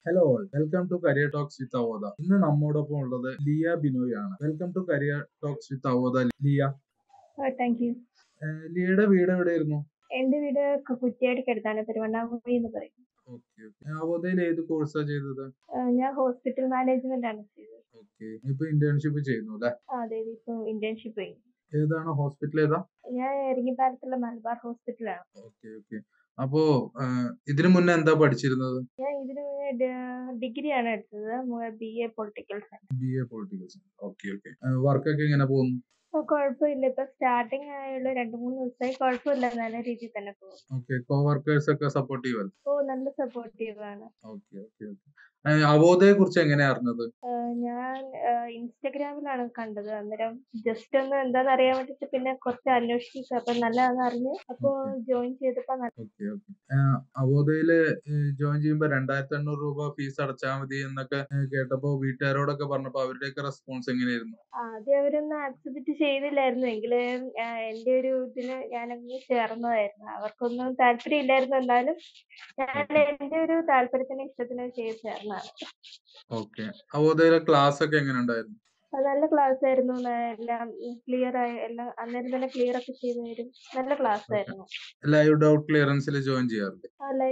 Hello all welcome to career talks with Avodha ഇന്ന് നമ്മോടൊപ്പം ഉള്ളത് ലിയ ബിനോയ് ആണ് welcome to career talks with Avodha Liya thank you ഏഹ് ലിയയുടെ വീട് എവിടെയായിരുന്നു എന്റെ വീട് ക- കുറ്റ്യാടിക്കടുത്താണ് തിരുവണ്ണാമൊഴി എന്ന് പറയും ഓക്കെ ഓക്കെ അവോദയിൽ ഏത് കോഴ്സാ ചെയ്തത് ആ, ഞാൻ ഹോസ്പിറ്റൽ മാനേജ്മെന്റ് ആണ് ചെയ്തത് ഓക്കെ ഇപ്പൊ ഇന്റേൺഷിപ്പ് ചെയ്യുന്നു അല്ലെ ആ, അതെ ഇപ്പൊ ഇന്റേൺഷിപ്പ് ചെയ്യും ഏതാണ് ഹോസ്പിറ്റൽ ഏതാ ഞാൻ എരങ്ങിപ്പാലത്തുള്ള മലബാർ ഹോസ്പിറ്റലാണ് ഓക്കെ ഓക്കെ അപ്പോ ഏഹ്, ഇതിനു മുന്നേ എന്താ പഠിച്ചിരുന്നത് ഞാൻ ഇതിന് ഡിഗ്രി ആണ് എടുത്തത് B A political science B A political science okay okay വർക്കൊക്കെ എങ്ങനെ പോകുന്നു അപ്പൊ കുഴപ്പമില്ല ഇപ്പൊ സ്റ്റാർട്ടിങ് ആയുള്ള രണ്ടു മൂന്ന് ദിവസമായി കുഴപ്പമില്ല നല്ല രീതിയിൽ തന്നെ പോകും ഓക്കെ കോ വർക്കേഴ്സ് ഒക്കെ സപ്പോർട്ടീവ് അല്ലേ ഓ നല്ല സപ്പോർട്ടീവ് ആണ് ഓക്കെ ഓക്കെ ഓക്കെ അവോദയെ കുറിച്ച് എങ്ങനെയാ അറിഞ്ഞത് ആ, ഞാൻ ഇൻസ്റ്റഗ്രാമിലാണ് കണ്ടത് അന്നേരം ജസ്റ്റ് ഒന്ന് എന്താന്ന് അറിയാൻ വേണ്ടിട്ട് പിന്നെ കുറച്ച് അന്വേഷിച്ചു അപ്പൊ നല്ലതാന്ന് അറിഞ്ഞു അപ്പൊ Okay. ജോയിൻ ചെയ്തപ്പോ നല്ല ഓക്കെ ഓക്കെ അവോദയില് ജോയിൻ ചെയ്യുമ്പോ രണ്ടായിരത്തി എണ്ണൂറ് രൂപ ഫീസ് അടച്ചാൽ മതി എന്നൊക്കെ ഏഹ്, കേട്ടപ്പോ വീട്ടുകാരോടൊക്കെ പറഞ്ഞപ്പോ അവരുടെയൊക്കെ റെസ്പോൺസ് എങ്ങനെയായിരുന്നു ആദ്യം അവരൊന്നും ആക്സെപ്റ്റ് ചെയ്തില്ലായിരുന്നു എങ്കിലും ആ, എന്റെ ഒരു ഇതില് ഞാനങ്ങ് ചേർന്നതായിരുന്നു അവർക്കൊന്നും താല്പര്യം ഇല്ലായിരുന്നു എന്നാലും ഞാൻ എന്റെ ഒരു താല്പര്യത്തിന് ഇഷ്ടത്തിന് ചെയ്ത് ചേർന്നതാണ് ഓക്കെ അവോദയിലെ ക്ലാസ് ഒക്കെ എങ്ങനെ ഉണ്ടായിരുന്നു അത് നല്ല ക്ലാസ് ആയിരുന്നു ന- എല്ലാം ക്ലിയർ ആയി എല്ലാം അന്നേരം തന്നെ ക്ലിയർ ഒക്കെ ചെയ്തു തരും നല്ല ക്ലാസ് ആയിരുന്നു ലൈവ് ഡൗട്ട് ക്ലിയറൻസിൽ ജോയിൻ ചെയ്യാറുണ്ട്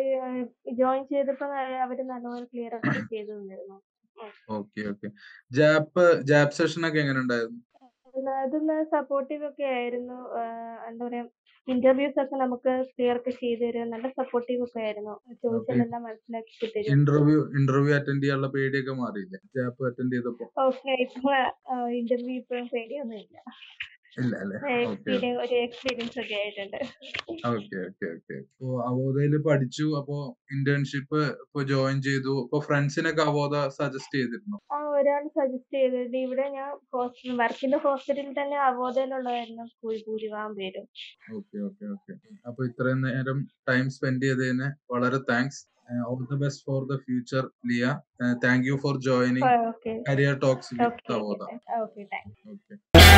ജോയിൻ ചെയ്തപ്പോ അവര് നല്ലപോലെ ക്ലിയർ ഒക്കെ ചെയ്തു തന്നിരുന്നു okay okay JAP JAP session ഒക്കെ എങ്ങനെ ഉണ്ടായിരുന്നു അതൊന്ന് സപ്പോർട്ടീവ് ഒക്കെ ആയിരുന്നു ആഹ് എന്താ പറയാ ഇന്റർവ്യൂസ് ഒക്കെ നമുക്ക് ക്ലിയർ ഒക്കെ ചെയ്തു തരും നല്ല സപ്പോർട്ടീവ് ഒക്കെ ആയിരുന്നു ചോദിച്ചതെല്ലാം മനസ്സിലാക്കി തരും ഇന്റർവ്യൂ ഇന്റർവ്യൂ അറ്റൻഡ് ചെയ്യാനുള്ള പേടിയൊക്കെ മാറിയില്ലേ ജാപ്പ് അറ്റൻഡ് ചെയ്തപ്പോ ഓക്കെ ഇപ്പൊ ഇന്റർവ്യൂ ഇപ്പോഴും പേടിയൊന്നും ഇല്ല ഇല്ല അല്ലേ ഓക്കെ എക്സ്പീരിയൻസ് ഒരു എക്സ്പീരിയൻസ് ഒക്കെ ആയിട്ടുണ്ട് ഓക്കെ ഓക്കെ ഓക്കെ അപ്പോ അവോദയില് പഠിച്ചു അപ്പോ ഇന്റേൺഷിപ്പ് ഇപ്പൊ ജോയിൻ ചെയ്തു അപ്പൊ ഫ്രണ്ട്സിനൊക്കെ അവോദ സജസ്റ്റ് ചെയ്തിരുന്നു ആ ഒരാൾ സജസ്റ്റ് ചെയ്തത് ഇവിടെ ഞാൻ ഹോസ്പിറ്റൽ വർക്കിന്റെ ഹോസ്പിറ്റലിൽ തന്നെ അവബോധയിലുള്ളതായിരുന്നു ഭൂ- ഭൂരിഭാഗം പേരും ഓക്കെ ഓക്കെ ഓക്കെ അപ്പൊ ഇത്രയും നേരം ടൈം സ്പെൻഡ് ചെയ്തതിന് വളരെ thanks all the best for the future Liya thank you for joining okay career talks with okay Avodha okay thank okay